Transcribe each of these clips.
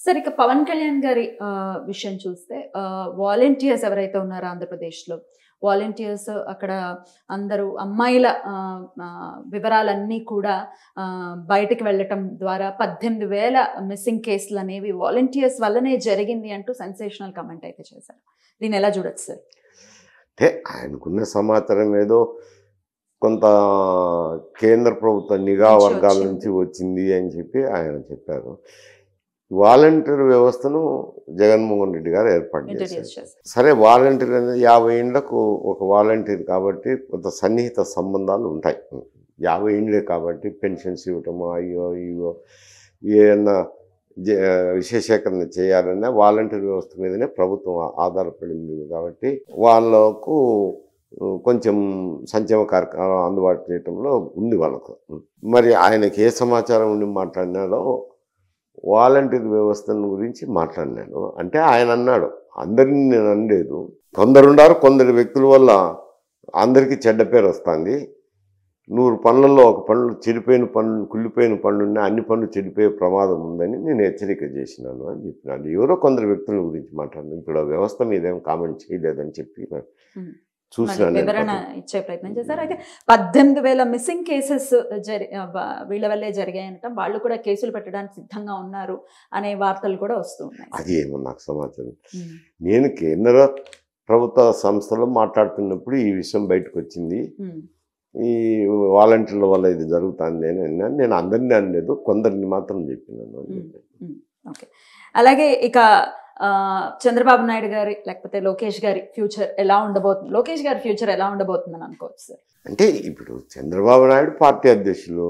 సరే ఇక పవన్ కళ్యాణ్ గారి ఆ, విషయం చూస్తే వాలంటీర్స్ ఎవరైతే ఉన్నారో ఆంధ్రప్రదేశ్లో వాలంటీర్స్ అక్కడ అందరూ అమ్మాయిల ఆ, ఆ, వివరాలన్నీ కూడా ఆ, బయటకు వెళ్ళటం ద్వారా పద్దెనిమిది వేల మిస్సింగ్ కేసులు అనేవి వాలంటీర్స్ వల్లనే జరిగింది అంటూ సెన్సేషనల్ కమెంట్ అయితే చేశారు దీన్ని ఎలా చూడొచ్చు సార్ అంటే ఆయనకున్న సమాచారం ఏదో కొంత కేంద్ర ప్రభుత్వ నిఘా నుంచి వర్గాల వచ్చింది. నుంచి వచ్చింది అని చెప్పి ఆయన చెప్పారు వాలంటీర్ వ్యవస్థను జగన్మోహన్ రెడ్డి గారు ఏర్పాటు చేశారు ఇంట్రడ్యూస్ చేశారు సరే వాలంటీర్ అనేది యాభై ఏళ్ళకు ఒక వాలంటీర్ కాబట్టి కొంత సన్నిహిత సంబంధాలు ఉంటాయి యాభై ఏళ్ళే కాబట్టి పెన్షన్స్ ఇవ్వటము అయ్యో ఇవో ఏమన్నా జ- విశేషీకరణ చేయాలన్నా వాలంటీర్ వ్యవస్థ మీదనే ప్రభుత్వం ఆధారపడింది కాబట్టి వాళ్ళకు కొంచెం సంక్షేమ కార్యక్రమం అందుబాటు చేయటంలో ఉంది వాళ్ళకు మరి ఆయనకి ఏ సమాచారం ఉండి మాట్లాడినాడో వాలంటీర్ వ్యవస్థను గురించి మాట్లాడినాడు అంటే ఆయన అన్నాడు అందరిని నేను అనలేదు కొందరున్నారు కొందరు వ్యక్తుల వల్ల అందరికీ చెడ్డ పేరు వస్తుంది నూరు పనులలో ఒక పనులు చెడిపోయిన పనులు కుళ్ళిపోయిన పనులు ఉన్నాయి అన్ని పనులు చెడిపోయే ప్రమాదం ఉందని నేను హెచ్చరిక చేసినాను అని చెప్పినాడు ఎవరో కొందరు వ్యక్తుల గురించి మాట్లాడినాను ఇప్పుడు ఆ వ్యవస్థ మీద ఏం కామెంట్ చేయలేదని చెప్పి Hmm. చూసినాను మరి నేను వివరణ పాపం. ఇచ్చే ప్రయత్నం చేశారు అయితే పద్దెనిమిది వేల మిస్సింగ్ కేసెస్ జరి ఆ, బ- వీళ్ళ వల్లే జరిగాయనటం వాళ్ళు కూడా కేసులు పెట్టడానికి సిద్ధంగా ఉన్నారు అనే వార్తలు కూడా వస్తూ ఉన్నాయి అది ఏమో నాకు సమాచారం ఉమ్, నేను కేంద్ర ప్రభుత్వ సంస్థలో మాట్లాడుతున్నప్పుడు ఈ విషయం బయటకు వచ్చింది ఉమ్, ఈ వాలంటీర్ల వల్ల ఇది జరుగుతుంది అని అన్నాను నేను అందరినీ అనలేదు కొందరిని మాత్రం చెప్పినాను అని చెప్పాను. ఓకే అలాగే ఇక ఆ, చంద్రబాబు నాయుడు గారి లేకపోతే లోకేష్ గారి ఫ్యూచర్ ఎలా ఉండబోతుంది లోకేష్ గారి ఫ్యూచర్ ఎలా ఉండబోతుందని అనుకోవచ్చు సార్ అంటే ఇప్పుడు చంద్రబాబు నాయుడు పార్టీ అధ్యక్షులు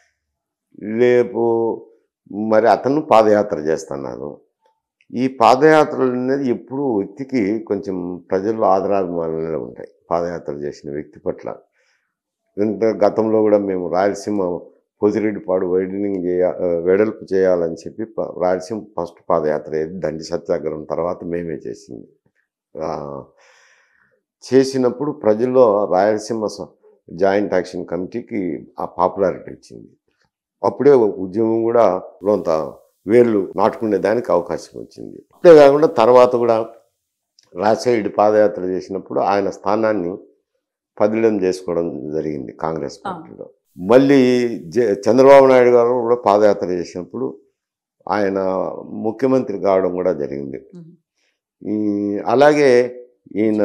రేపు మరి అతను పాదయాత్ర చేస్తున్నారు ఈ పాదయాత్రలు అనేది ఎప్పుడు వ్యక్తికి కొంచెం ప్రజల్లో ఆదరాభిమానాలు ఉంటాయి పాదయాత్ర చేసిన వ్యక్తి పట్ల ఇంత గతంలో కూడా మేము రాయలసీమ పొదిరెడ్డిపాడు వైడనింగ్ చేయ ఆ, వెడల్పు చేయాలని చెప్పి ప- రాయలసీమ ఫస్ట్ పాదయాత్ర ఏది దండి సత్యాగ్రహం తర్వాత మేమే చేసింది ఆ, చేసినప్పుడు ప్రజల్లో రాయలసీమ స- జాయింట్ యాక్షన్ కమిటీకి ఆ పాపులారిటీ వచ్చింది అప్పుడే ఉద్యమం కూడా కొంత వేళ్ళు నాటుకునే దానికి అవకాశం వచ్చింది అంతేకాకుండా తర్వాత కూడా రాజశేఖరుడి పాదయాత్ర చేసినప్పుడు ఆయన స్థానాన్ని పదిలం చేసుకోవడం జరిగింది కాంగ్రెస్ పార్టీలో మళ్ళీ జ- చంద్రబాబు నాయుడు గారు కూడా పాదయాత్ర చేసినప్పుడు ఆయన ముఖ్యమంత్రి కావడం కూడా జరిగింది ఉమ్, ఈ అలాగే ఈయన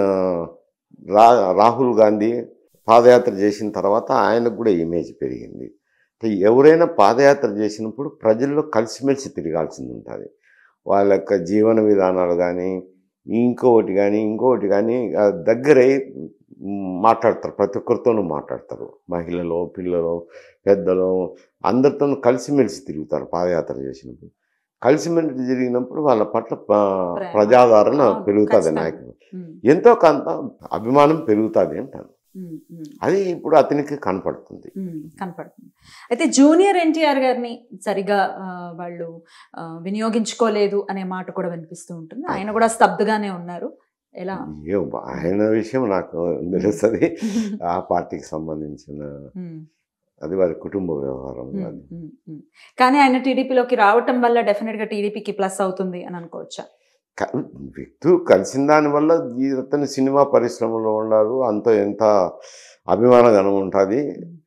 రా రాహుల్ గాంధీ పాదయాత్ర చేసిన తర్వాత ఆయనకు కూడా ఇమేజ్ పెరిగింది అంటే ఎవరైనా పాదయాత్ర చేసినప్పుడు ప్రజల్లో కలిసిమెలిసి తిరగాల్సింది ఉంటుంది వాళ్ళ యొక్క జీవన విధానాలు కానీ ఇంకొకటి కానీ ఇంకొకటి కానీ ఆ, దగ్గరై మ్, మాట్లాడతారు ప్రతి ఒక్కరితోనూ మాట్లాడతారు మహిళలు పిల్లలు పెద్దలు అందరితోనూ కలిసిమెలిసి తిరుగుతారు పాదయాత్ర చేసినప్పుడు కలిసిమెలిసి తిరిగినప్పుడు వాళ్ళ పట్ల ప- ప్రేమ. ప్రజాదరణ అవును, పెరుగుతుంది ఖచ్చితంగా. నాయకులు ఉమ్, ఎంతో కొంత అభిమానం పెరుగుతుంది అంటాను ఉమ్, ఉమ్. అది ఇప్పుడు అతనికి కనపడుతుంది ఉమ్, కనపడుతుంది అయితే జూనియర్ ఎన్టీఆర్ గారిని సరిగా ఆ, వాళ్ళు ఆ, వినియోగించుకోలేదు అనే మాట కూడా వినిపిస్తూ ఉంటుంది ఆయన కూడా స్తబ్దుగానే ఉన్నారు ఎలా ఏం ఆయన విషయం నాకు తెలుస్తుంది ఆ పార్టీకి సంబంధించిన ఉమ్, అది వారి కుటుంబ వ్యవహారం ఉమ్, అది ఉమ్, ఉమ్. కానీ ఆయన టీడీపీలోకి రావటం వల్ల డెఫినెట్ గా టీడీపీకి ప్లస్ అవుతుంది అని అనుకోవచ్చా క- వ్యక్తులు కలిసిన దానివల్ల ఈ అతను సినిమా పరిశ్రమలో ఉన్నారు అంత ఎంత అభిమానగనం ఉంటుంది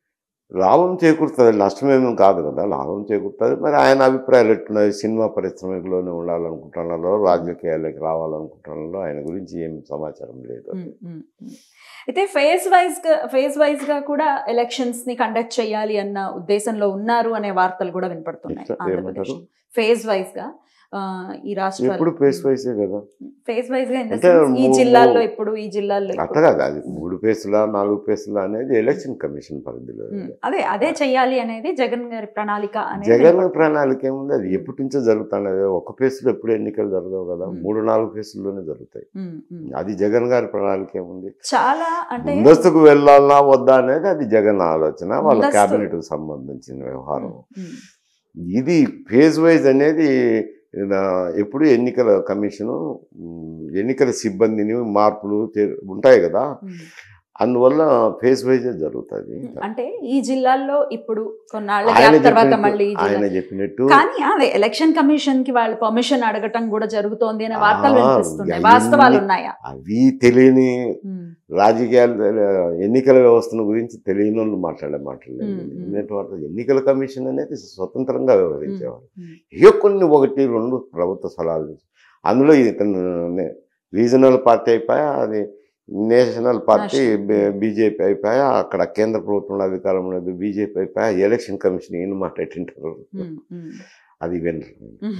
లాభం చేకూరుతుంది నష్టమేమీ కాదు కదా లాభం చేకూరుతుంది మరి ఆయన అభిప్రాయాలు ఎట్టున్నాయి సినిమా పరిశ్రమలోనే ఉండాలనుకుంటున్నారో రాజకీయాల్లోకి రావాలనుకుంటున్నారో ఆయన గురించి ఏం సమాచారం లేదు ఉమ్, ఉమ్, ఉమ్. అయితే ఫేజ్ వైజ్ గా ఫేజ్ వైజ్ గా కూడా ఎలక్షన్స్ ని కండక్ట్ చేయాలి అన్న ఉద్దేశంలో ఉన్నారు అనే వార్తలు కూడా వినపడుతున్నాయి ఎట్లా? ఆంధ్రప్రదేశ్ ఏమంటారు? ఫేజ్ వైజ్ గా ఆ, ఈ రాష్ట్రాలు ఎప్పుడు ఫేస్ వైసే కదా ఫేజ్ వైజ్ గా in the అంటే sense ఈ మూ- జిల్లాల్లో ఇప్పుడు ఈ జిల్లాల్లో అట్లా ఇప్పుడు. కాదు అది మూడు పేసులా నాలుగు పేసులా అనేది ఎలక్షన్ కమిషన్ పరిధిలో ఉమ్, అదే అదే చెయ్యాలి అనేది జగన్ గారి ప్రణాళిక అనేది జగన్ వినపడుతుంది. ప్రణాళిక ఏముంది అది ఎప్పటి నుంచో జరుగుతుంది ఒక పేసులో ఎప్పుడు ఎన్నికలు జరగవు కదా Hmm. మూడు నాలుగు పేసుల్లోనే జరుగుతాయి ఉమ్, ఉమ్. అది జగన్ గారి ప్రణాళిక ఏముంది చాలా అంటే ముందస్తుకు వెళ్ళాలనా వద్దా అనేది అది జగన్ ఆలోచన వాళ్ళ ముందస్తు. క్యాబినెట్ సంబంధించిన వ్యవహారం ఉమ్, ఇది ఫేజ్ వైజ్ అనేది నా- ఎప్పుడు ఎన్నికల కమిషను ఉమ్, ఎన్నికల సిబ్బందిని మార్పులు చే- ఉంటాయి కదా ఉమ్, అందువల్ల ఫేస్ వైజే జరుగుతుంది అంటే ఈ జిల్లాల్లో ఇప్పుడు కొన్నాళ్ళ ఆయన గ్యాప్ తర్వాత చెప్పినట్టు మళ్ళీ ఈ జిల్లా ఆయన చెప్పినట్టు కానీ అదే ఎలక్షన్ కమిషన్ కి వాళ్ళు పర్మిషన్ అడగటం కూడా జరుగుతోంది అనే వార్తలు ఆ, వినిపిస్తున్నాయి అవన్నీ- వాస్తవాలు ఉన్నాయా అవి తెలియని ఉమ్, రాజకీయాలు తెలి- ఎన్నికల వ్యవస్థను గురించి తెలియని వాళ్ళు మాట్లాడే మాట్లాడలేదు మ్మ్, మ్మ్. ఎందుకంటే వాళ్ళు ఎన్నికల కమిషన్ అనేది స్వతంత్రంగా వ్యవహరించేవారు ఉమ్, ఏ కొన్ని ఒకటి రెండు ప్రభుత్వ సలహాలు అందులో ఇతను రీజనల్ పార్టీ అయిపోయా అది నేషనల్ పార్టీ నేషనల్. బీజేపీ అయిపోయా అక్కడ కేంద్ర ప్రభుత్వంలో అధికారంలో ఉంది బీజేపీ అయిపోయా ఎలక్షన్ కమిషన్ ఈయన మాట్లాడింటారు ఉమ్, ఉమ్. అది వినరు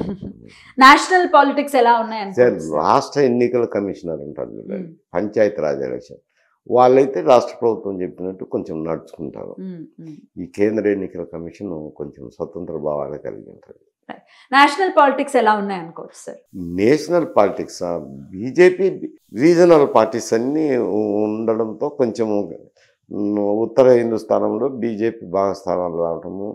నేషనల్ పాలిటిక్స్ ఎలా ఉన్నాయి సార్ అనుకోవచ్చు సార్? రాష్ట్ర ఎన్నికల కమిషనర్ ఉంటారు చూడండి ఉమ్, పంచాయతీ రాజ్ ఎలక్షన్ వాళ్ళైతే రాష్ట్ర ప్రభుత్వం చెప్పినట్టు కొంచెం నడుచుకుంటారు ఉమ్, ఉమ్. ఈ కేంద్ర ఎన్నికల కమిషన్ కొంచెం స్వతంత్ర భావాలు కలిగి ఉంటుంది నేషనల్ పాలిటిక్స్ ఎలా ఉన్నాయి అనుకోవచ్చు sir national politics BJP regional parties అన్నీ ఉండడంతో కొంచెం ఉమ్, ఉత్తర హిందుస్థానంలో బీజేపీ బాగా స్థానాలు రావటము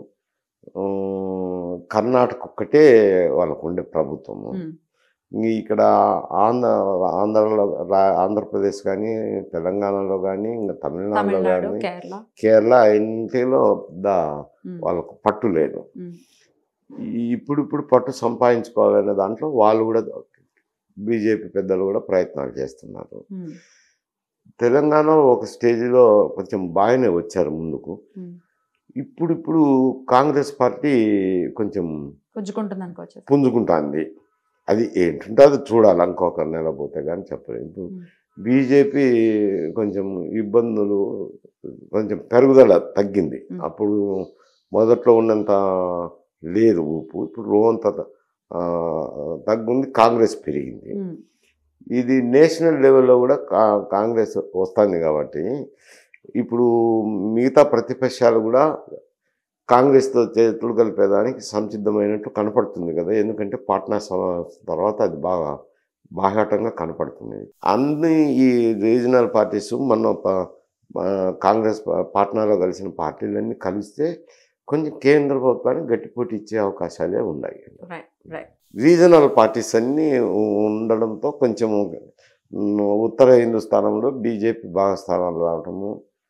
ఉమ్, కర్ణాటక ఒక్కటే వాళ్ళకు ఉండే ప్రభుత్వము ఉమ్, ఇంక ఇక్కడ ఆంధ్ర ఆంధ్రలో రా- ఆంధ్రప్రదేశ్ కానీ తెలంగాణలో కానీ ఇంకా తమిళనాడులో తమిళనాడు కానీ కేరళ కేరళ ఇంటిలో దా ఉమ్, వాళ్ళకు పట్టు లేదు ఉమ్, ఈ ఇప్పుడు ఇప్పుడు పట్టు సంపాదించుకోవాలనే దాంట్లో వాళ్ళు కూడా బీజేపీ పెద్దలు కూడా ప్రయత్నాలు చేస్తున్నారు ఉమ్, తెలంగాణలో ఒక స్టేజ్లో కొంచెం బాగానే వచ్చారు ముందుకు ఉమ్. ఇప్పుడు ఇప్పుడు కాంగ్రెస్ పార్టీ కొంచెం పుంజుకుంటుంది అనుకోవచ్చు సార్. పుంజుకుంటుంది అది ఏంటంటే అది చూడాలి ఇంకొక నెల పోతే కానీ చెప్పలేదు ఇప్పుడు ఉమ్. బీజేపీ కొంచెం ఇబ్బందులు కొంచెం పెరుగుదల తగ్గింది మ్. అప్పుడు మొదట్లో ఉన్నంత లేదు ఊపు ఇప్పుడు రోంత ఆ, తగ్గుంది కాంగ్రెస్ పెరిగింది ఉమ్, ఇది నేషనల్ లెవెల్లో కూడా కా- కాంగ్రెస్ వస్తుంది కాబట్టి ఇప్పుడు మిగతా ప్రతిపక్షాలు కూడా కాంగ్రెస్తో చేతులు కలిపేదానికి సంసిద్ధమైనట్టు కనపడుతుంది కదా ఎందుకంటే పాట్నా సమావేశం తర్వాత అది బాగా బాహాటంగా కనపడుతుంది అన్ని ఈ రీజనల్ పార్టీస్ మొన్న ప- ఆ, కాంగ్రెస్ ప- పాట్నాలో కలిసిన పార్టీలన్నీ కలిస్తే కొంచెం కేంద్ర ప్రభుత్వానికి గట్టిపోటీ ఇచ్చే అవకాశాలే ఉన్నాయి రైట్ రైట్ రీజనల్ పార్టీస్ అన్నీ ఉండడంతో కొంచెం ఉమ్, ఉత్తర హిందుస్థానంలో బీజేపీ బాగా స్థానాలు రావటము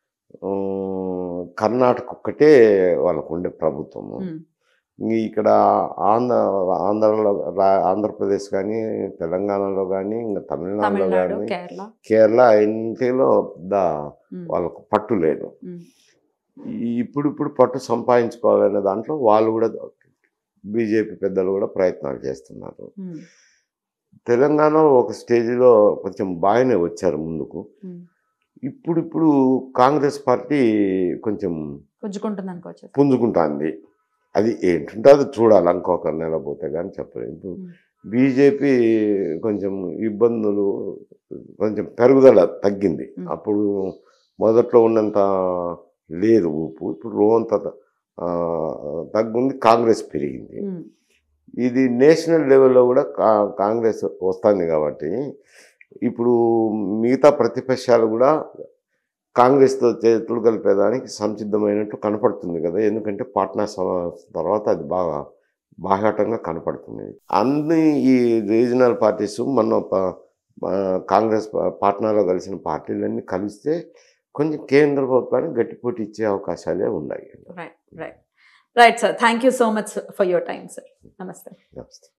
ఉమ్, కర్ణాటక ఒక్కటే వాళ్ళకు ఉండే ప్రభుత్వము ఉమ్, ఇంక ఇక్కడ ఆంధ్ర ఆంధ్రలో రా- ఆంధ్రప్రదేశ్ కానీ తెలంగాణలో కానీ ఇంకా తమిళనాడులో తమిళనాడు కానీ కేరళ కేరళ ఇంటిలో దా ఉమ్, వాళ్ళకు పట్టు లేదు ఉమ్, ఈ ఇప్పుడు ఇప్పుడు పట్టు సంపాదించుకోవాలనే దాంట్లో వాళ్ళు కూడా బీజేపీ పెద్దలు కూడా ప్రయత్నాలు చేస్తున్నారు ఉమ్, తెలంగాణలో ఒక స్టేజ్లో కొంచెం బాగానే వచ్చారు ముందుకు ఉమ్. ఇప్పుడు ఇప్పుడు కాంగ్రెస్ పార్టీ కొంచెం పుంజుకుంటుంది అనుకోవచ్చు సార్. పుంజుకుంటుంది అది ఏంటంటే అది చూడాలి ఇంకొక నెల పోతే కానీ చెప్పలేదు ఇప్పుడు ఉమ్, బీజేపీ కొంచెం ఇబ్బందులు కొంచెం పెరుగుదల తగ్గింది మ్. అప్పుడు మొదట్లో ఉన్నంత లేదు ఊపు ఇప్పుడు రోంత ఆ, తగ్గుంది కాంగ్రెస్ పెరిగింది ఉమ్, ఇది నేషనల్ లెవెల్లో కూడా కా- కాంగ్రెస్ వస్తుంది కాబట్టి ఇప్పుడు మిగతా ప్రతిపక్షాలు కూడా కాంగ్రెస్తో చేతులు కలిపేదానికి సంసిద్ధమైనట్టు కనపడుతుంది కదా ఎందుకంటే పాట్నా సమావేశం తర్వాత అది బాగా బాహాటంగా కనపడుతుంది అన్ని ఈ రీజనల్ పార్టీస్ మొన్న ప- ఆ, కాంగ్రెస్ ప- పాట్నాలో కలిసిన పార్టీలన్నీ కలిస్తే కొంచెం కేంద్ర ప్రభుత్వానికి గట్టిపోటీ ఇచ్చే అవకాశాలే ఉన్నాయి right right right sir thank you so much for your time sir నమస్తే నమస్తే